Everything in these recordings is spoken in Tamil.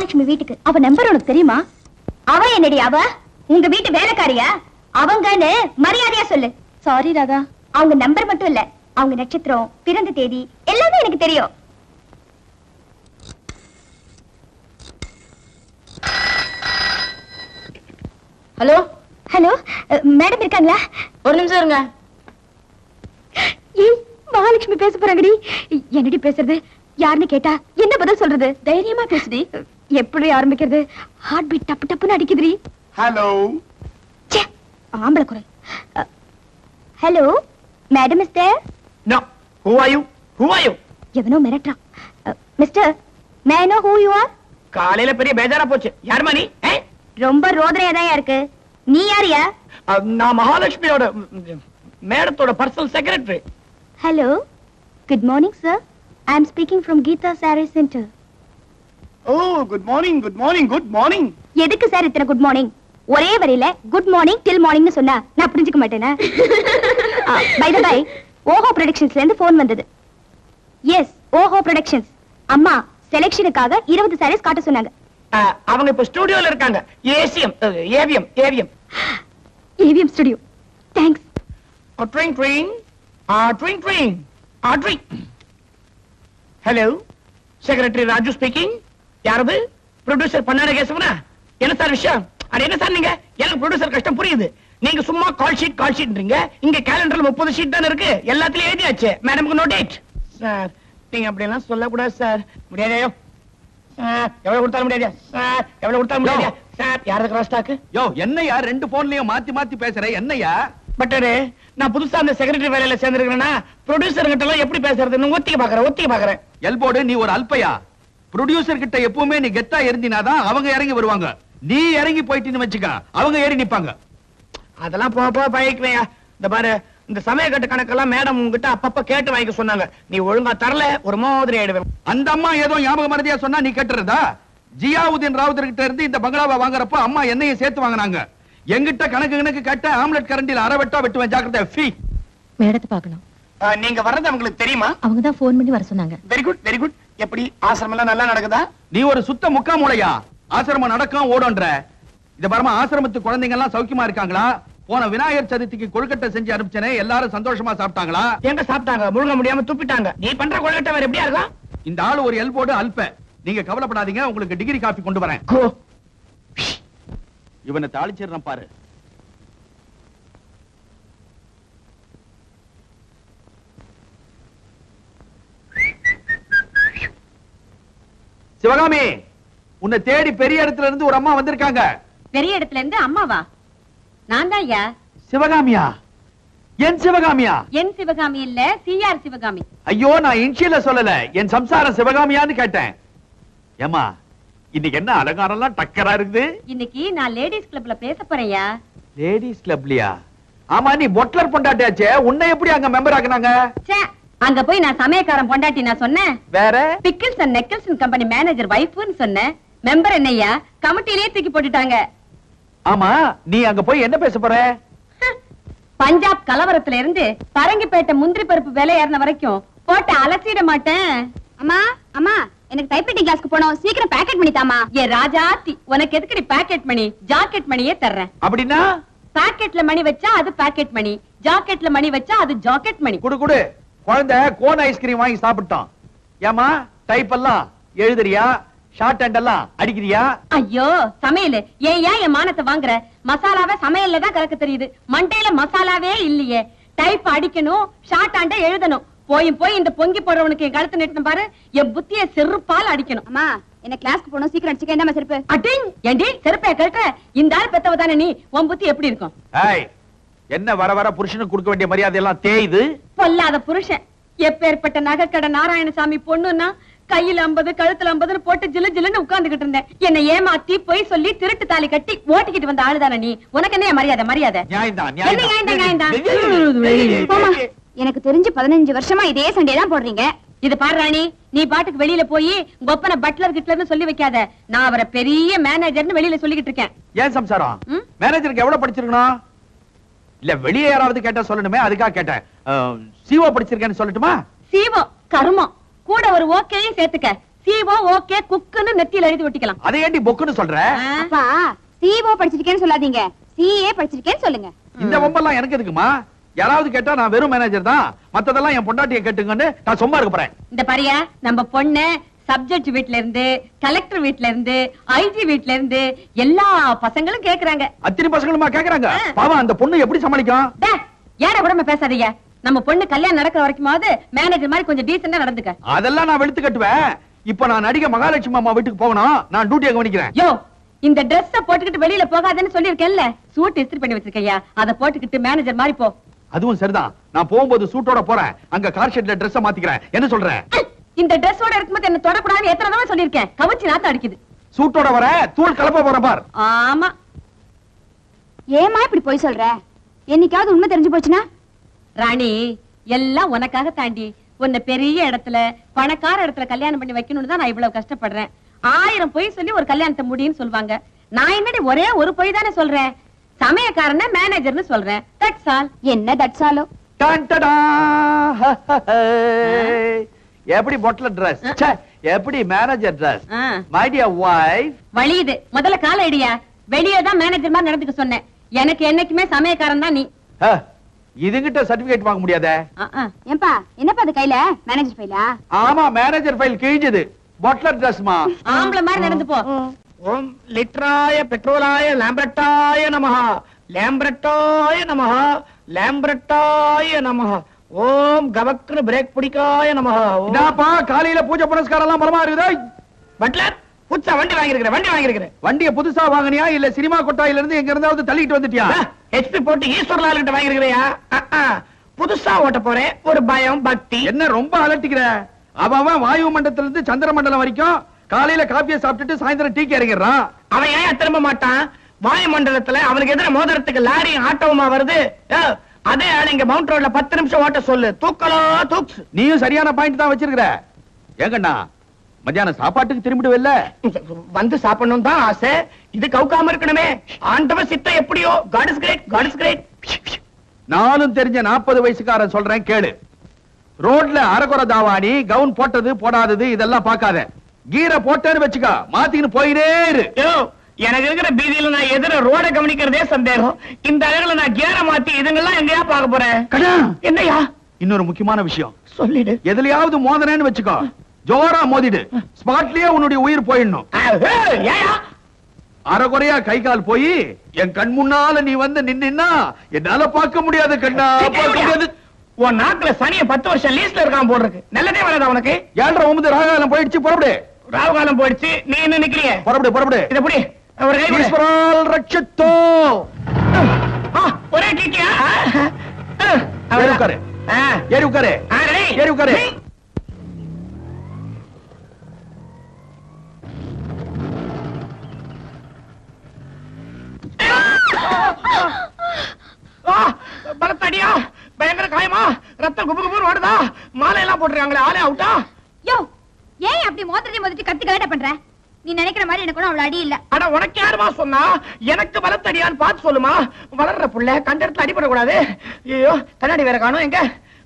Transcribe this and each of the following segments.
மகாலட்சுமி வீட்டுக்கு அவ நம்பர் உனக்கு தெரியுமா அவ என்னடி அவ உங்க வீட்டு வேலைக்காரியா அவங்கன்னு மரியாதையா சொல்லு சாரி ராதா அவங்க நம்பர் மட்டும் இல்ல அவங்க நட்சத்திரம் பிறந்த தேதி எல்லாமே எனக்கு தெரியும் ஹலோ ஹலோ மேடம் இருக்காங்களா ஒரு நிமிஷம் இருங்க ஏய் மகாலட்சுமி பேச போறாங்கடி என்னடி பேசுறது யாருன்னு கேட்டா என்ன பதில் சொல்றது தைரியமா பேசுடி எப்படி ஆரம்பிக்கிறது ஹார்ட் பீட் டப்பு டப்புன்னு அடிக்குதுடி ஹலோ ச்சே ஆம்பளை குரல் hello madam is there no who are you who are you எவனோ மிரட்டுறான் mister may know who you are காலையில பெரிய பேஜாரா போச்சு யாருமா நீ ஏ? ரொம்ப ரோதனையா தான் இருக்கு நீ யாரியா அஹ், நான் மகாலட்சுமியோட ம், மேடத்தோட personal secretary hello good morning sir I am speaking from Geetha sari center oh good morning good morning good morning எதுக்கு சார் இத்தனை குட் மார்னிங் ஒரே வரியில குட் மார்னிங் டில் மார்னிங்னு சொன்னா நான் புரிஞ்சுக்க மாட்டேனா பை த பை ஓஹோ ப்ரொடக்ஷன்ஸ்ல இருந்து ஃபோன் வந்தது எஸ் ஓஹோ ப்ரொடக்ஷன்ஸ் அம்மா செலெக்ஷனுக்காக இருபது சாரீஸ் காட்ட சொன்னாங்க அவங்க இப்ப ஸ்டுடியோல இருக்காங்க ACM AVM AVM AVM studio thanks ட்ரிங் ட்ரிங் ட்ரிங் ட்ரிங் ட்ரிங் ஹலோ செக்ரட்டரி ராஜு ஸ்பீக்கிங் யாரது ப்ரொடியூசர் பண்ணாட கேசவனா என்ன சார் விஷயம் அது என்ன சார் நீங்க எனக்கு ப்ரொடியூசர் கஷ்டம் புரியுது நீங்க சும்மா கால் ஷீட் கால் ஷீட்ன்றீங்க இங்க கேலண்டர்ல முப்பது ஷீட் தானே இருக்கு எல்லாத்துலயும் எழுதியாச்சு மேடம்க்கு நோ டேட் சார் நீங்க அப்படி எல்லாம் சொல்லக்கூடாது சார் முடியாதையோ சார் எவ்வளவு கொடுத்தாலும் முடியாதா சார் எவ்வளவு கொடுத்தாலும் முடியாதா சார் யாரது கிராஸ் டாக்கு யோ என்னையா ரெண்டு போன்லயும் மாத்தி மாத்தி பேசுற என்னையா பட்டரு நான் புதுசா அந்த செக்ரட்டரி வேலையில சேர்ந்திருக்கிறேன்னா ப்ரொடியூசர் கிட்ட எல்லாம் எப்படி பேசுறதுன்னு ஒத்திக்க பாக்குறேன் ஒத்திக்க பாக்குறேன் எல்போடு நீ ஒரு அல்பையா ப்ரொடியூசர் கிட்ட எப்பவுமே நீ கெத்தா இருந்தினாதான் அவங்க இறங்கி வருவாங்க நீ இறங்கி போயிட்டுன்னு வச்சுக்க அவங்க ஏறி நிப்பாங்க அதெல்லாம் போக போக பழகிக்குவேயா இந்த பாரு இந்த சமயக்கட்டு கணக்கெல்லாம் மேடம் உங்ககிட்ட அப்பப்ப கேட்டு வாங்கிக்க சொன்னாங்க நீ ஒழுங்கா தரல ஒரு மாதிரி ஆயிடுவேன் அந்த அம்மா ஏதோ ஞாபக மறதியா சொன்னா நீ கேட்டுறதா ஜியாவுதீன் ராவுத்தர் கிட்ட இருந்து இந்த பங்களாவை வாங்குறப்ப அம்மா என்னையும் சேர்த்து வாங்குனாங்க எங்கிட்ட கணக்கு கணக்கு கட்ட ஆம்லெட் கரண்டில அரை வெட்டா வெட்டுவேன் ஜாக்கிரதை ஃபீ மேடத்தை பார்க்கணும் ஆ, நீங்க வர்றது அவங்களுக்கு தெரியுமா அவங்க தான் ஃபோன் பண்ணி வர சொன்னாங்க வெரி குட் வெரி குட் எப்படி ஆசிரமம் எல்லாம் நல்லா நடக்குதா நீ ஒரு சுத்த முக்கா மூளையா ஆசிரமம் நடக்கும் ஓடுன்ற இத பாருமா ஆசிரமத்து குழந்தைங்க எல்லாம் சௌக்கியமா இருக்காங்களா போன விநாயகர் சதுர்த்திக்கு கொழுக்கட்டை செஞ்சு அனுப்பிச்சனே எல்லாரும் சந்தோஷமா சாப்பிட்டாங்களா எங்க சாப்பிட்டாங்க முழுங்க முடியாம துப்பிட்டாங்க நீ பண்ற கொள்ளட்ட வேற எப்படியா இருக்கா இந்த ஆளு ஒரு எல்போடு அல்ப நீங்க கவலைப்படாதீங்க உங்களுக்கு டிகிரி காபி கொண்டு வரேன் கோ இவனை தாளிச்சிடுறேன் பாரு சிவகாமி உன்னை தேடி பெரிய இடத்துல இருந்து ஒரு அம்மா வந்திருக்காங்க பெரிய இடத்துல இருந்து அம்மாவா நான் தான் ஐயா சிவகாமியா என் சிவகாமியா என் சிவகாமி இல்ல சிஆர் சிவகாமி ஐயோ நான் இன்ஷியல சொல்லல என் சம்சாரம் சிவகாமியான்னு கேட்டேன் ஏமா இன்னைக்கு என்ன அலங்காரம் எல்லாம் டக்கரா இருக்குது இன்னைக்கு நான் லேடிஸ் கிளப்ல பேச போறேன்யா லேடிஸ் கிளப்லயா ஆமா நீ பொட்லர் பொண்டாட்டியாச்சே உன்னை எப்படி அங்க மெம்பர் ஆக்குனாங்க ச்சே, அங்க போய் நான் சமயக்காரன் பொண்டாட்டி நான் சொன்னேன் வேற pickles and Nicholson company manager வைஃப்னு சொன்னேன் மெம்பர் என்னய்யா கமிட்டிலேயே தூக்கி போட்டுட்டாங்க ஆமா நீ அங்க போய் என்ன பேச போற பஞ்சாப் கலவரத்துல இருந்து பரங்கிப்பேட்டை முந்திரி பருப்பு விலை ஏறின வரைக்கும் போட்டு அலசிட மாட்டேன் அம்மா அம்மா எனக்கு டைப்ரைட்டிங் கிளாஸ்க்கு போனோம் சீக்கிரம் பேக்கெட் பண்ணி தாமா ஏ ராஜாத்தி உனக்கு எதுக்குடி பாக்கெட் மணி ஜாக்கெட் மணியே தர்றேன் அப்படின்னா பாக்கெட்ல மணி வச்சா அது பாக்கெட் மணி ஜாக்கெட்ல மணி வச்சா அது ஜாக்கெட் மணி குடு குடு குழந்தை கோன் ஐஸ்கிரீம் வாங்கி சாப்பிட்டான் ஏமா டைப் எல்லாம் எழுதுறியா ஷார்ட் ஹேண்ட் எல்லாம் அடிக்கிறியா ஐயோ சமையல் ஏன் ஏன் என் மானத்தை வாங்குற மசாலாவை சமையல்ல தான் கலக்க தெரியுது மண்டையில மசாலாவே இல்லையே டைப் அடிக்கணும் ஷார்ட் ஹேண்ட எழுதணும் போயும் போய் இந்த பொங்கி போடுறவனுக்கு என் கழுத்து நெட்டு பாரு என் புத்திய செருப்பால் அடிக்கணும் அம்மா என்ன கிளாஸ்க்கு போனோம் சீக்கிரம் அடிச்சுக்க என்ன செருப்பு அட்டிங் ஏண்டி செருப்பைய கழட்ட இந்த ஆள் பெத்தவ தானே நீ உன் புத்தி எப்படி இருக்கும் ஏய் என்ன வர வர புருஷனுக்கு கொடுக்க வேண்டிய மரியாதை எல்லாம் தேயுது பொல்லாத புருஷன் எப்பேற்பட்ட நகைக்கடை நாராயணசாமி பொண்ணுன்னா கையில ஐம்பது கழுத்துல ஐம்பதுன்னு போட்டு ஜிலு ஜிலுன்னு உட்கார்ந்துகிட்டு இருந்தேன் என்னை ஏமாத்தி பொய் சொல்லி திருட்டு தாலி கட்டி ஓட்டிக்கிட்டு வந்த ஆளுதானே நீ உனக்கு என்ன மரியாதை மரியாதை நியாயம்தான் என்ன நியாயம்தான், நியாயம்தான்? போமா எனக்கு தெரிஞ்சு பதினஞ்சு வருஷமா இதே சண்டே தான் போடுறீங்க இது பாரு ராணி நீ பாட்டுக்கு வெளியில போய் கொப்பன பட்லர் கிட்லர்னு சொல்லி வைக்காத நான் அவரை பெரிய மேனேஜர்னு வெளியில சொல்லிக்கிட்டு இருக்கேன் ஏன் சம்சாரம் ம்? மேனேஜருக்கு எவ்வளவு படிச்சிருக்கணும் இல்ல வெளியே யாராவது கேட்டா சொல்லணுமே அதுக்காக கேட்டேன் சிஓ படிச்சிருக்கேன்னு சொல்லட்டுமா சீவம் கருமம் கூட ஒரு ஓகேயும் சேர்த்துக்க சிஓ ஓகே குக்குன்னு நெத்தியில எழுதி ஒட்டிக்கலாம் அதை ஏண்டி பொக்குன்னு சொல்ற ஆ, அப்பா சிஓ படிச்சிருக்கேன்னு சொல்லாதீங்க சிஏ படிச்சிருக்கேன்னு சொல்லுங்க இந்த வம்பெல்லாம் எனக்கு எதுக்குமா யாராவது கேட்டா நான் வெறும் மேனேஜர் தான் மத்ததெல்லாம் என் பொண்டாட்டியை கேட்டுங்கன்னு நான் சும்மா இருக்க போறேன் இந்த பாரியா நம்ம பொண்ணு சப்ஜெக்ட் வீட்ல இருந்து கலெக்டர் வீட்ல இருந்து ஐஜி வீட்ல இருந்து எல்லா பசங்களும் கேக்குறாங்க அத்தனை பசங்களுமா கேக்குறாங்க பாவம் அந்த பொண்ணு எப்படி சமாளிக்கும் டே, ஏட கூடமா பேசாதீங்க நம்ம பொண்ணு கல்யாணம் நடக்கிற வரைக்குமாவது மேனேஜர் மாதிரி கொஞ்சம் டீசெண்டா நடந்துக்க அதெல்லாம் நான் வெளுத்து கட்டுவேன் இப்ப நான் நடிகை மகாலட்சுமி அம்மா வீட்டுக்கு போகணும் நான் டியூட்டியை கவனிக்கிறேன் யோ இந்த Dress-அ போட்டுக்கிட்டு வெளியில போகாதேன்னு சொல்லிருக்கேன்ல சூட் இஸ்திரி பண்ணி வச்சிருக்கையா அத போட்டுக்கிட்டு மேனேஜர் மாதிரி போ அதுவும் சரிதான் நான் போகும்போது சூட்டோட போறேன் அங்க கார் ஷெட்ல Dress மாத்திக்கிறேன் என்ன சொல்றேன் இந்த Dress-ஓட இருக்கும்போது என்ன தொடக்கூடாதுன்னு எத்தனை தடவை சொல்லிருக்கேன் கவச்சி நாத்தம் அடிக்குது சூட்டோட வர தூள் கலப்ப போறேன் பார் ஆமா ஏமா இப்படி போய் சொல்ற என்னைக்காவது உண்மை தெரிஞ்சு போச்சுன்னா ராணி எல்லாம் உனக்காக தாண்டி உன்னை பெரிய இடத்துல பணக்கார இடத்துல கல்யாணம் பண்ணி வைக்கணும்னு தான் நான் இவ்வளவு கஷ்டப்படுறேன் ஆயிரம் பொய் சொல்லி ஒரு கல்யாணத்தை முடியும்னு சொல்லுவாங்க நான் என்னடி ஒரே ஒரு பொய் தானே சொல்றேன் சமயக்காரன மேனேஜர்னு சொல்றேன் தட்ஸ் ஆல் என்ன தட்சாலோ டான் டடா. எப்படி பொட்டல Dress ச்சே, எப்படி manager Dress my dear wife வழியுது முதல்ல கால ஐடியா வெளியே தான் மேனேஜர் மாதிரி நடந்துக்க சொன்னேன் எனக்கு என்னைக்குமே சமயக்காரன் தான் நீ இதுகிட்ட சர்டிபிகேட் வாங்க முடியாதே ஆ, ஆ. ஏன்பா என்னப்பா அது கையில மேனேஜர் ஃபைலா ஆமா மேனேஜர் ஃபைல் கிழிஞ்சது பொட்லர் ட்ரெஸ்மா ஆம்பளை மாதிரி நடந்து போ ஓம் லிட்ராய பெட்ரோலாய லாம்பரட்டாய நமஹ லாம்பரட்டாய நமஹ லாம்பரட்டாய நமஹ ஓம் கவக்னு பிரேக் பிடிக்காய நமஹ ஓம் என்னப்பா காலையில பூஜை புனஸ்காரம் எல்லாம் பலமா இருக்குதா பட்லர் புதுசா வண்டி வாங்கியிருக்கிறேன் வண்டி வாங்கியிருக்கிறேன் வண்டிய புதுசா வாங்குனியா இல்ல சினிமா கொட்டாயில இருந்து எங்க இருந்தாவது தள்ளிட்டு வந்துட்டியா ஹெச்பி போட்டு ஈஸ்வரலால் கிட்ட வாங்கியிருக்கிறியா அஹ், அஹ். புதுசா ஓட்ட போறேன் ஒரு பயம் பக்தி என்ன ரொம்ப அலட்டிக்கிற அவன் அவன் வாயு மண்டலத்துல இருந்து சந்திர மண்டலம் வரைக்கும் காலையில காப்பியை சாப்பிட்டுட்டு சாயந்தரம் டீக்கு இறங்கிடுறான் அவன் ஏன் திரும்ப மாட்டான் வாயுமண்டலத்துல அவனுக்கு எதிர மோதிரத்துக்கு லாரியும் ஆட்டோவுமா வருது ஏய், அதே ஆள் இங்க மவுண்ட் ரோட்ல பத்து நிமிஷம் ஓட்ட சொல்லு தூக்கலோ தூக்கு நீயும் சரியான பாயிண்ட் தான் வச்சிருக்கிற ஏங்கண்ணா மத்தியானம் சாப்பாட்டுக்கு திரும்பிடுவல்ல வந்து சாப்பிடணும் தான் ஆசை இது கவுக்காம இருக்கணுமே ஆண்டவ சித்தம் எப்படியோ God is great God is great நானும் தெரிஞ்ச நாற்பது வயசுக்காரன் சொல்றேன் கேளு ரோட்ல அரகுற தாவாணி கவுன் போட்டது போடாதது இதெல்லாம் பார்க்காத கீரை போட்டேன்னு வச்சுக்க மாத்திக்கின்னு போயினே இரு யோ எனக்கு இருக்கிற பீதியில நான் எதிர ரோட கவனிக்கிறதே சந்தேகம் இந்த அழகுல நான் கேர மாத்தி இதுங்கெல்லாம் எங்கயா பார்க்க போறேன் கடா. என்னையா இன்னொரு முக்கியமான விஷயம் சொல்லிடு எதுலயாவது மோதனேன்னு வச்சுக்கோ ஜோரா மோதிடு ஸ்பாட்லயே உன்னுடைய உயிர் போயிடணும் ஆ, ஏய், ஏயா அரைகுறையா கை கால் போய் என் கண் முன்னால நீ வந்து நின்னா என்னால பார்க்க முடியாது கண்ணா பார்க்க முடியாது உன் நாக்குல சனிய பத்து வருஷம் லீஸ்ல இருக்கான் போடுறதுக்கு நல்லதே வராதா உனக்கு ஏழ்ரை ஒன்பது ராகாலம் போயிடுச்சு புறப்படு ராவு காலம் போயிடுச்சு நீ என்ன நிக்கிறிய புறப்படு புறப்படு இத புடி ஒரு கை கொடு. ஈஸ்வரால் ரட்சித்தோ ஆ, ஒரே கிக்கியா ஏறி உட்காரு ஏறி உட்காரு ஏறி உட்காரு பலத்தடியா பயங்கர காயமா ரத்தம் குபு குபுன்னு ஓடுதா மாலை எல்லாம் போட்டுருக்காங்களே ஆளே அவுட்டா யோ ஏன் அப்படி மோதிரத்தை மோதிட்டு கத்தி கலாட்ட பண்ற நீ நினைக்கிற மாதிரி எனக்கு ஒண்ணும் அவ்வளவு அடி இல்ல அட உனக்கு யாருமா சொன்னா எனக்கு பலத்தடியான்னு பார்த்து சொல்லுமா வளர்ற புள்ள கண்ட இடத்துல அடிபடக்கூடாது ஐயோ கண்ணாடி வேற காணும் எங்க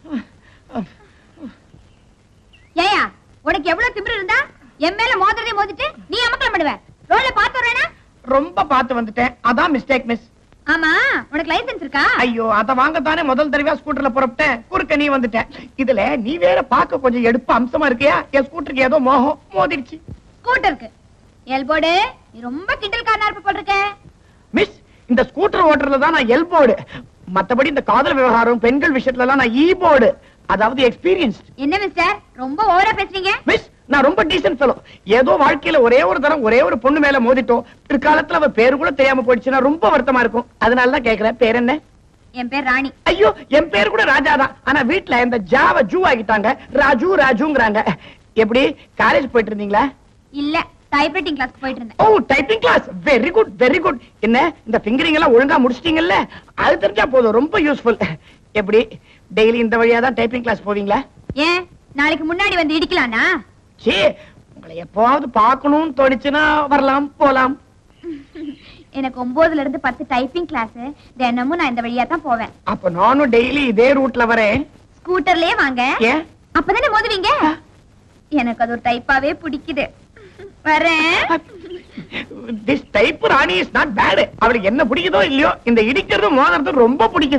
ஏயா உனக்கு எவ்வளவு திமிரு இருந்தா என் மேல மோதிரத்தை மோதிட்டு நீ அமக்கலம் பண்ணுவ ரோட்ல பாத்து வரேனா ரொம்ப பார்த்து வந்துட்டேன் அதான் மிஸ்டேக் மிஸ் ஆமா உனக்கு லைசென்ஸ் இருக்கா ஐயோ அத வாங்கத்தானே முதல் தடவையா ஸ்கூட்டர்ல புறப்பட்டேன் குறுக்க நீ வந்துட்ட இதுல நீ வேற பார்க்க கொஞ்சம் எடுப்பு அம்சமா இருக்கியா என் ஸ்கூட்டருக்கு ஏதோ மோகம் மோதிருச்சு ஸ்கூட்டருக்கு எல்போடு நீ ரொம்ப கிண்டல்காரனா இருப்ப போல் இருக்க மிஸ் இந்த ஸ்கூட்டர் ஓட்டுறதுல தான் நான் எல் போர்டு மத்தபடி இந்த காதல் விவகாரம் பெண்கள் விஷயத்துல எல்லாம் நான் ஈ போர்டு அதாவது எக்ஸ்பீரியன்ஸ் என்ன மிஸ்டர் ரொம்ப ஓவரா பேசுறீங்க மிஸ் நான் ரொம்ப டீசன்ட் ஃபெலோ ஏதோ வாழ்க்கையில ஒரே ஒரு தரம் ஒரே ஒரு பொண்ணு மேல மோதிட்டோம் பிற்காலத்துல அவ பேரு கூட தெரியாம போயிடுச்சுன்னா ரொம்ப வருத்தமா இருக்கும் அதனால தான் கேக்குறேன் பேர் என்ன என் பேர் ராணி ஐயோ என் பேர் கூட ராஜா தான் ஆனா வீட்ல இந்த ஜாவ ஜூ ஆகிட்டாங்க ராஜு ராஜுங்கிறாங்க எப்படி காலேஜ் போயிட்டு இருந்தீங்களா இல்ல டைப்ரைட்டிங் கிளாஸ்க்கு போயிட்டு இருந்தேன் oh typing class very good very good என்ன இந்த ஃபிங்கரிங் எல்லாம் ஒழுங்கா முடிச்சிட்டீங்கல்ல அது தெரிஞ்சா போதும் ரொம்ப யூஸ்ஃபுல் எப்படி டெய்லி இந்த வழியா தான் டைப்பிங் கிளாஸ் போவீங்களா ஏன் நாளைக்கு முன்னாடி வந்து இடிக்கலானா சீ உங்களை எப்பவாவது பார்க்கணும்னு தோணுச்சுன்னா வரலாம் போலாம் எனக்கு ஒன்பதுல இருந்து பத்து டைப்பிங் கிளாஸ் தினமும் நான் இந்த வழியா தான் போவேன் அப்ப நானும் டெய்லி இதே ரூட்ல வரேன் ஸ்கூட்டர்லயே வாங்க ஏன் அப்பதானே மோதுவீங்க எனக்கு அது ஒரு டைப்பாவே பிடிக்குது வரேன் this type Rani is not bad அவளுக்கு என்ன பிடிக்குதோ இல்லையோ இந்த இடிக்கிறதும் மோதுறதும் ரொம்ப பிடிக்குது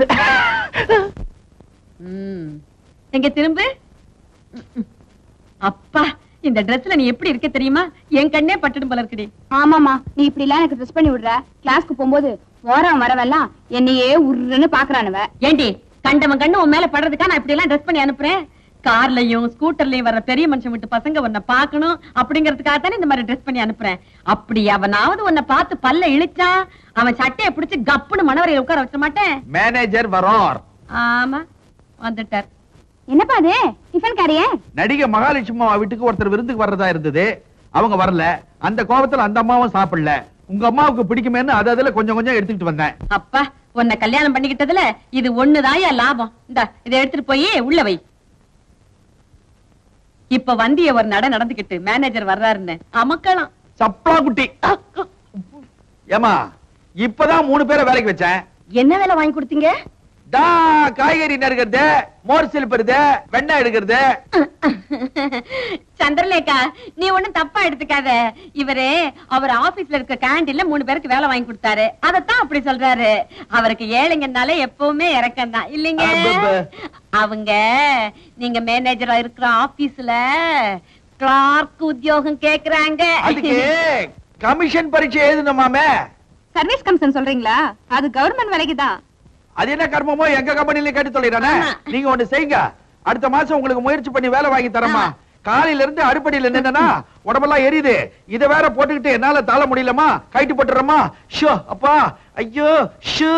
ம். எங்க திரும்ப அப்பா இந்த Dressல நீ எப்படி இருக்க தெரியுமா என் கண்ணே பட்டுடும் போல இருக்குடி ஆமாமா நீ இப்படி எல்லாம் எனக்கு ட்ரெஸ் பண்ணி விடுற கிளாஸ்க்கு போகும்போது போறவன் வரவெல்லாம் என்னையே உருன்னு பாக்குறானுவ ஏண்டி கண்டவன் கண்ணு உன் மேல படுறதுக்கா நான் இப்படி எல்லாம் ட்ரெஸ் பண்ணி அனுப்புறேன் கார்லயும் ஸ்கூட்டர்லயும் வர்ற பெரிய மனுஷன் விட்டு பசங்க உன்னை பார்க்கணும் அப்படிங்கறதுக்காக தானே இந்த மாதிரி ட்ரெஸ் பண்ணி அனுப்புறேன் அப்படி அவனாவது உன்னை பார்த்து பல்ல இழிச்சான் அவன் சட்டையை பிடிச்சு கப்புன்னு மணவரையில உட்கார வைக்க மாட்டேன் மேனேஜர் வரோர் ஆமா வந்துட்டார் என்னப்பா அது டிஃபன் காரியே நடிகை மகாலட்சுமி அம்மா வீட்டுக்கு ஒருத்தர் விருந்துக்கு வர்றதா இருந்தது அவங்க வரல அந்த கோபத்துல அந்த அம்மாவும் சாப்பிடல உங்க அம்மாவுக்கு பிடிக்குமேன்னு அது அதுல கொஞ்சம் கொஞ்சம் எடுத்துக்கிட்டு வந்தேன் அப்பா உன்னை கல்யாணம் பண்ணிக்கிட்டதுல இது ஒண்ணுதான் என் லாபம் இந்த இதை எடுத்துட்டு போய் உள்ள வை இப்ப வந்திய ஒரு நட நடந்துகிட்டு மேனேஜர் வர்றாருன்னு அமக்கலாம் சப்ளா குட்டி ஏமா இப்பதான் மூணு பேரை வேலைக்கு வச்சேன் என்ன வேலை வாங்கி கொடுத்தீங்க டா காய்கறி நறுக்கிறது மோர் சிலுப்புறது வெண்ணெய் எடுக்கிறது சந்திரலேகா நீ ஒண்ணும் தப்பா எடுத்துக்காத இவரு அவர் ஆபீஸ்ல இருக்க கேண்டீன்ல மூணு பேருக்கு வேலை வாங்கி கொடுத்தாரு அதத்தான் அப்படி சொல்றாரு அவருக்கு ஏழைங்கனாலே எப்பவுமே இறக்கம் தான் இல்லைங்க அப்பப்ப. அவங்க நீங்க மேனேஜரா இருக்கிற ஆபீஸ்ல கிளார்க் உத்தியோகம் கேக்குறாங்க அதுக்கு கமிஷன் பரீட்சை எழுதணுமாமே சர்வீஸ் கமிஷன் சொல்றீங்களா அது கவர்மெண்ட் வேலைக்கு தான் அது என்ன கர்மமோ எங்க கம்பெனில கேட்டு சொல்லிடுறானே ஆமா. நீங்க ஒண்ணு செய்யுங்க அடுத்த மாசம் உங்களுக்கு முயற்சி பண்ணி வேலை வாங்கி தரமா ஆமா. காலையில இருந்து அடுப்படியில நின்னா உடம்பெல்லாம் எரியுது இத வேற போட்டுக்கிட்டு என்னால தாழ முடியலமா கைட்டு போட்டுறமா ஷோ அப்பா ஐயோ ஷூ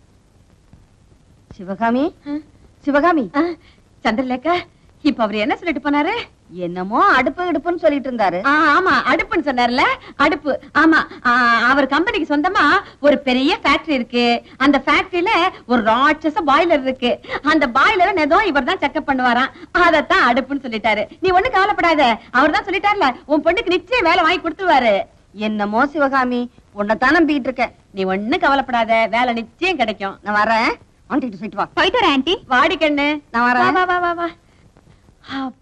சிவகாமி சிவகாமி சந்திரலேகா இப்ப அவர் என்ன சொல்லிட்டு போனாரு என்னமோ அடுப்பு அடுப்புன்னு சொல்லிட்டு இருந்தாரு ஆ, ஆமா அடுப்புன்னு சொன்னார்ல அடுப்பு ஆமா ஆ, அவர் கம்பெனிக்கு சொந்தமா ஒரு பெரிய ஃபேக்டரி இருக்கு அந்த ஃபேக்டரியில ஒரு ராட்சச பாய்லர் இருக்கு அந்த பாய்லரை ஏதோ இவர் தான் செக்அப் பண்ணுவாராம் அதத்தான் அடுப்புன்னு சொல்லிட்டாரு நீ ஒண்ணு கவலைப்படாத அவர் தான் சொல்லிட்டார்ல உன் பொண்ணுக்கு நிச்சயம் வேலை வாங்கி கொடுத்துருவாரு என்னமோ சிவகாமி உன்னைத்தான் நம்பிட்டு இருக்கேன் நீ ஒண்ணு கவலைப்படாத வேலை நிச்சயம் கிடைக்கும் நான் வரேன் ஆண்டிட்டு போயிட்டு வா போயிட்டு வரேன் ஆன்ட்டி வாடி கண்ணு நான் வரேன். வா வா வா வா வா